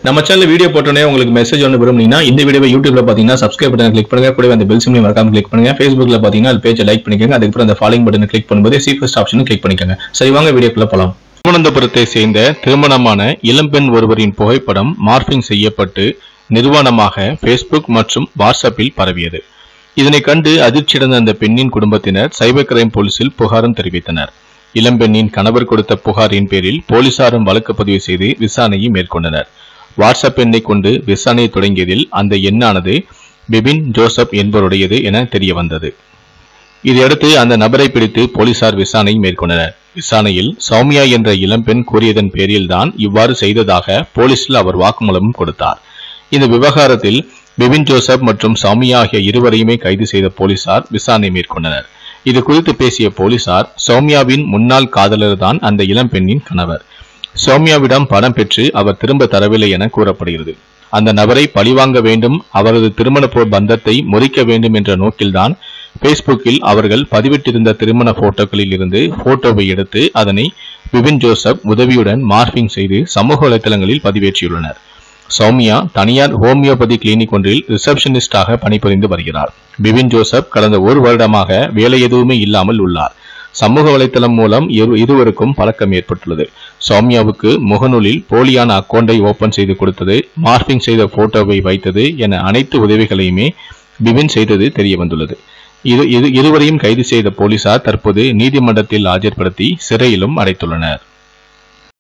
நம்ம channel video போட்டோன்னே உங்களுக்கு மெசேஜ் ஒன்று விரும்புனீங்கன்னா இந்த வீடியோவை யூடியூப்ல பார்த்தீங்கன்னா சப்ஸ்கிரைப் பட்டன் கிளிக் பண்ணுங்க கூடவே அந்த பெல் சிம்லையும் மறக்காம கிளிக் பண்ணுங்க ஃபேஸ்புக்ல பார்த்தீங்கன்னா அது பேஜை லைக் பண்ணிக்கோங்க அதுக்கப்புறம் அந்த ஃபாலோயிங் பட்டனை கிளிக் பண்ணும்போது சி ஃபர்ஸ்ட் ஆப்ஷனும் கிளிக் பண்ணிக்கோங்க சரி வாங்க வீடியோக்குள்ள போலாம் திருவனந்தபுரத்தை சேர்ந்த திருமணமான இளம்பெண் ஒருவரின் புகைப்படம் மார்பிங் செய்யப்பட்டு நிர்வாணமாக ஃபேஸ்புக் மற்றும் வாட்ஸ்அப்பில் பரவியது இதனை கண்டு அதிர்ச்சியடைந்த அந்த பெண்ணின் குடும்பத்தினர் சைபர் கிரைம் போலீசில் புகாரும் தெரிவித்தனர் இளம்பெண்ணின் கணவர் கொடுத்த புகாரின் பேரில் போலீசாரும் வழக்கு பதிவு செய்து விசாரணையை மேற்கொண்டனர் வாட்ஸ்அப் எண்ணை கொண்டு விசாரணை தொடங்கியதில் அந்த எண்ணானது பிபின் ஜோசப் என்பவருடையது என தெரிய வந்தது இதையடுத்து அந்த நபரை பிடித்து போலீசார் விசாரணை மேற்கொண்டனர் விசாரணையில் சௌமியா என்ற இளம்பெண் கூறியதன் பேரில்தான் இவ்வாறு செய்ததாக போலீசில் அவர் வாக்குமூலமும் கொடுத்தார் இந்த விவகாரத்தில் பிபின் ஜோசப் மற்றும் சௌமியா ஆகிய இருவரையுமே கைது செய்த போலீசார் விசாரணை மேற்கொண்டனர் இது குறித்து பேசிய போலீசார் சௌமியாவின் முன்னாள் காதலர் தான் அந்த இளம்பெண்ணின் கணவர் சௌமியாவிடம் பணம் பெற்று அவர் திரும்ப தரவில்லை என கூறப்படுகிறது அந்த நபரை பழிவாங்க வேண்டும் அவரது திருமண போ- பந்தத்தை முறிக்க வேண்டும் என்ற நோக்கில்தான் ஃபேஸ்புக்கில் அவர்கள் பதிவிட்டிருந்த திருமண போட்டோக்களில் இருந்து போட்டோவை எடுத்து அதனை விபின் ஜோசப் உதவியுடன் மார்பிங் செய்து சமூக வலைதளங்களில் பதிவேற்றியுள்ளனர் சௌமியா தனியார் ஹோமியோபதி கிளினிக் ஒன்றில் ரிசப்ஷனிஸ்டாக பணிபுரிந்து வருகிறார் பிபின் ஜோசப் கடந்த ஒரு வருடமாக வேலை எதுவுமே இல்லாமல் உள்ளார் சமூக வலைத்தளம் மூலம் இரு- இருவருக்கும் பழக்கம் ஏற்பட்டுள்ளது சௌமியாவுக்கு முகநூலில் போலியான அக்கௌண்டை ஓபன் செய்து கொடுத்தது மார்பிங் செய்த போட்டோவை வைத்தது என அனைத்து உதவிகளையுமே பிபின் செய்தது தெரிய வந்துள்ளது இது இது இருவரையும் கைது செய்த போலீசார் தற்போது நீதிமன்றத்தில் ஆஜர்படுத்தி சிறையிலும் அடைத்துள்ளனர்